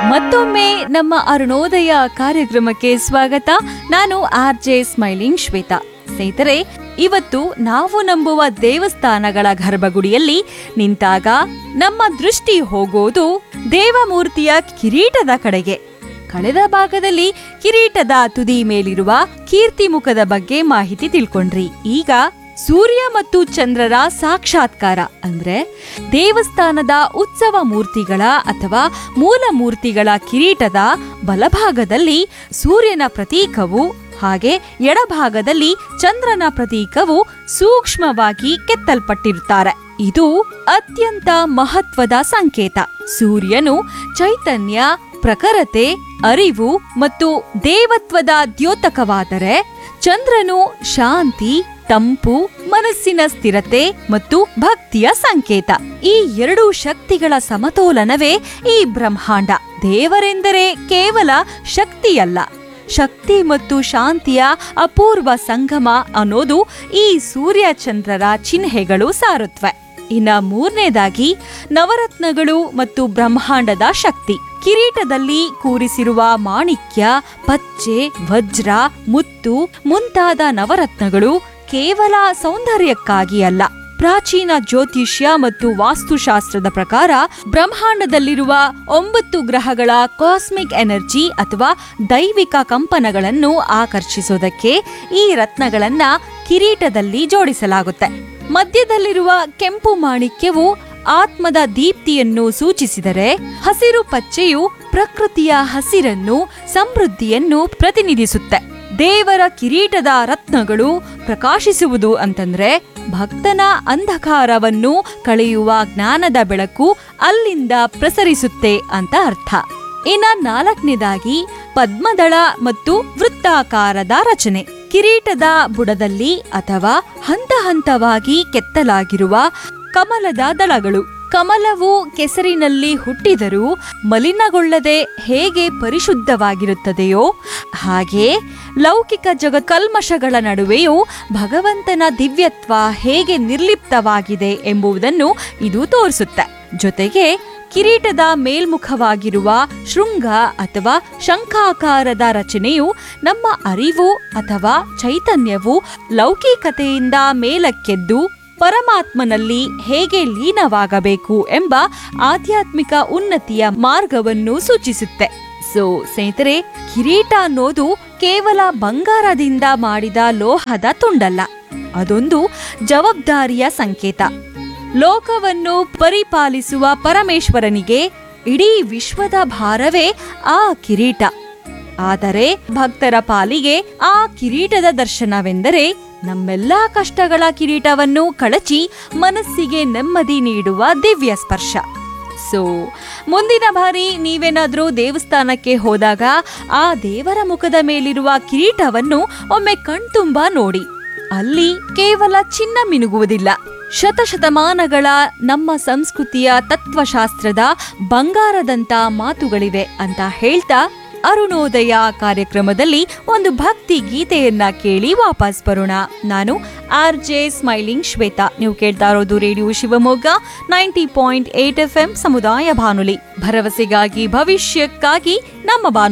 ಮತ್ತೊಮ್ಮೆ ನಮ್ಮ ಅರುಣೋದಯ ಕಾರ್ಯಕ್ರಮಕ್ಕೆ ಸ್ವಾಗತ ನಾನು ಆರ್ ಜೆ ಸ್ಮೈಲಿಂಗ್ ಶ್ವೇತಾ ಸ್ನೇಹಿತರೆ ಇವತ್ತು ನಾವು ನಂಬುವ ದೇವಸ್ಥಾನಗಳ ಗರ್ಭಗುಡಿಯಲ್ಲಿ ನಿಂತಾಗ ನಮ್ಮ ದೃಷ್ಟಿ ಹೋಗೋದು ದೇವಮೂರ್ತಿಯ ಕಿರೀಟದ ಕಡೆಗೆ ಕಳೆದ ಭಾಗದಲ್ಲಿ ಕಿರೀಟದ ತುದಿ ಮೇಲಿರುವ ಕೀರ್ತಿ ಮುಖದ ಬಗ್ಗೆ ಮಾಹಿತಿ ತಿಳ್ಕೊಂಡ್ರಿ ಈಗ ಸೂರ್ಯ ಮತ್ತು ಚಂದ್ರರ ಸಾಕ್ಷಾತ್ಕಾರ ಅಂದ್ರೆ ದೇವಸ್ಥಾನದ ಉತ್ಸವ ಮೂರ್ತಿಗಳ ಅಥವಾ ಮೂಲ ಮೂರ್ತಿಗಳ ಕಿರೀಟದ ಬಲಭಾಗದಲ್ಲಿ ಸೂರ್ಯನ ಪ್ರತೀಕವು ಹಾಗೆ ಎಡಭಾಗದಲ್ಲಿ ಚಂದ್ರನ ಪ್ರತೀಕವು ಸೂಕ್ಷ್ಮವಾಗಿ ಕೆತ್ತಲ್ಪಟ್ಟಿರುತ್ತಾರೆ ಇದು ಅತ್ಯಂತ ಮಹತ್ವದ ಸಂಕೇತ ಸೂರ್ಯನು ಚೈತನ್ಯ ಪ್ರಖರತೆ ಅರಿವು ಮತ್ತು ದೇವತ್ವದ ದ್ಯೋತಕವಾದರೆ ಚಂದ್ರನು ಶಾಂತಿ ತಂಪು ಮನಸ್ಸಿನ ಸ್ಥಿರತೆ ಮತ್ತು ಭಕ್ತಿಯ ಸಂಕೇತ ಈ ಎರಡು ಶಕ್ತಿಗಳ ಸಮತೋಲನವೇ ಈ ಬ್ರಹ್ಮಾಂಡ ದೇವರೆಂದರೆ ಕೇವಲ ಶಕ್ತಿಯಲ್ಲ ಶಕ್ತಿ ಮತ್ತು ಶಾಂತಿಯ ಅಪೂರ್ವ ಸಂಗಮ ಅನ್ನೋದು ಈ ಸೂರ್ಯ ಚಂದ್ರರ ಚಿಹ್ನೆಗಳು ಸಾರುತ್ತವೆ ಇನ್ನ ಮೂರನೇದಾಗಿ ನವರತ್ನಗಳು ಮತ್ತು ಬ್ರಹ್ಮಾಂಡದ ಶಕ್ತಿ ಕಿರೀಟದಲ್ಲಿ ಕೂರಿಸಿರುವ ಮಾಣಿಕ್ಯ ಪಚ್ಚೆ ವಜ್ರ ಮುತ್ತು ಮುಂತಾದ ನವರತ್ನಗಳು ಕೇವಲ ಸೌಂದರ್ಯಕ್ಕಾಗಿ ಅಲ್ಲ ಪ್ರಾಚೀನ ಜ್ಯೋತಿಷ್ಯ ಮತ್ತು ವಾಸ್ತುಶಾಸ್ತ್ರದ ಪ್ರಕಾರ ಬ್ರಹ್ಮಾಂಡದಲ್ಲಿರುವ ಒಂಬತ್ತು ಗ್ರಹಗಳ ಕಾಸ್ಮಿಕ್ ಎನರ್ಜಿ ಅಥವಾ ದೈವಿಕ ಕಂಪನಗಳನ್ನು ಆಕರ್ಷಿಸೋದಕ್ಕೆ ಈ ರತ್ನಗಳನ್ನ ಕಿರೀಟದಲ್ಲಿ ಜೋಡಿಸಲಾಗುತ್ತೆ ಮಧ್ಯದಲ್ಲಿರುವ ಕೆಂಪು ಮಾಣಿಕ್ಯವು ಆತ್ಮದ ದೀಪ್ತಿಯನ್ನು ಸೂಚಿಸಿದರೆ ಹಸಿರು ಪಚ್ಚೆಯು ಪ್ರಕೃತಿಯ ಹಸಿರನ್ನು ಸಮೃದ್ಧಿಯನ್ನು ಪ್ರತಿನಿಧಿಸುತ್ತೆ ದೇವರ ಕಿರೀಟದ ರತ್ನಗಳು ಪ್ರಕಾಶಿಸುವುದು ಅಂತಂದ್ರೆ ಭಕ್ತನ ಅಂಧಕಾರವನ್ನು ಕಳೆಯುವ ಜ್ಞಾನದ ಬೆಳಕು ಅಲ್ಲಿಂದ ಪ್ರಸರಿಸುತ್ತೆ ಅಂತ ಅರ್ಥ ಇನ್ನ ನಾಲ್ಕನೇದಾಗಿ ಪದ್ಮದಳ ಮತ್ತು ವೃತ್ತಾಕಾರದ ರಚನೆ ಕಿರೀಟದ ಬುಡದಲ್ಲಿ ಅಥವಾ ಹಂತ ಹಂತವಾಗಿ ಕೆತ್ತಲಾಗಿರುವ ಕಮಲದ ದಳಗಳು ಕಮಲವು ಕೆಸರಿನಲ್ಲಿ ಹುಟ್ಟಿದರೂ ಮಲಿನಗೊಳ್ಳದೆ ಹೇಗೆ ಪರಿಶುದ್ಧವಾಗಿರುತ್ತದೆಯೋ ಹಾಗೆ ಲೌಕಿಕ ಜಗ ಕಲ್ಮಶಗಳ ನಡುವೆಯೂ ಭಗವಂತನ ದಿವ್ಯತ್ವ ಹೇಗೆ ನಿರ್ಲಿಪ್ತವಾಗಿದೆ ಎಂಬುದನ್ನು ಇದು ತೋರಿಸುತ್ತೆ ಜೊತೆಗೆ ಕಿರೀಟದ ಮೇಲ್ಮುಖವಾಗಿರುವ ಶೃಂಗ ಅಥವಾ ಶಂಖಾಕಾರದ ರಚನೆಯು ನಮ್ಮ ಅರಿವು ಅಥವಾ ಚೈತನ್ಯವು ಲೌಕಿಕತೆಯಿಂದ ಮೇಲಕ್ಕೆದ್ದು ಪರಮಾತ್ಮನಲ್ಲಿ ಹೇಗೆ ಲೀನವಾಗಬೇಕು ಎಂಬ ಆಧ್ಯಾತ್ಮಿಕ ಉನ್ನತಿಯ ಮಾರ್ಗವನ್ನು ಸೂಚಿಸುತ್ತೆ ಸೊ ಸ್ನೇಹಿತರೆ ಕಿರೀಟ ಅನ್ನೋದು ಕೇವಲ ಬಂಗಾರದಿಂದ ಮಾಡಿದ ಲೋಹದ ತುಂಡಲ್ಲ ಅದೊಂದು ಜವಾಬ್ದಾರಿಯ ಸಂಕೇತ ಲೋಕವನ್ನು ಪರಿಪಾಲಿಸುವ ಪರಮೇಶ್ವರನಿಗೆ ಇಡೀ ವಿಶ್ವದ ಭಾರವೇ ಆ ಕಿರೀಟ ಆದರೆ ಭಕ್ತರ ಪಾಲಿಗೆ ಆ ಕಿರೀಟದ ದರ್ಶನವೆಂದರೆ ನಮ್ಮೆಲ್ಲಾ ಕಷ್ಟಗಳ ಕಿರೀಟವನ್ನು ಕಳಚಿ ಮನಸ್ಸಿಗೆ ನೆಮ್ಮದಿ ನೀಡುವ ದಿವ್ಯ ಸ್ಪರ್ಶ ಸೊ ಮುಂದಿನ ಬಾರಿ ನೀವೇನಾದ್ರೂ ದೇವಸ್ಥಾನಕ್ಕೆ ಹೋದಾಗ ಆ ದೇವರ ಮುಖದ ಮೇಲಿರುವ ಕಿರೀಟವನ್ನು ಒಮ್ಮೆ ಕಣ್ತುಂಬ ನೋಡಿ ಅಲ್ಲಿ ಕೇವಲ ಚಿನ್ನ ಮಿನುಗುವುದಿಲ್ಲ ಶತಶತಮಾನಗಳ ನಮ್ಮ ಸಂಸ್ಕೃತಿಯ ತತ್ವಶಾಸ್ತ್ರದ ಬಂಗಾರದಂತ ಮಾತುಗಳಿವೆ ಅಂತ ಹೇಳ್ತಾ ಅರುಣೋದಯ ಕಾರ್ಯಕ್ರಮದಲ್ಲಿ ಒಂದು ಭಕ್ತಿ ಗೀತೆಯನ್ನ ಕೇಳಿ ವಾಪಸ್ ಬರೋಣ ನಾನು ಆರ್ ಜೆ ಸ್ಮೈಲಿಂಗ್ ಶ್ವೇತಾ ನೀವು ಕೇಳ್ತಾ ಇರೋದು radio Shivamogga ninety point eight F M ಸಮುದಾಯ ಬಾನುಲಿ ಭರವಸೆಗಾಗಿ ಭವಿಷ್ಯಕ್ಕಾಗಿ ನಮ್ಮ ಬಾನು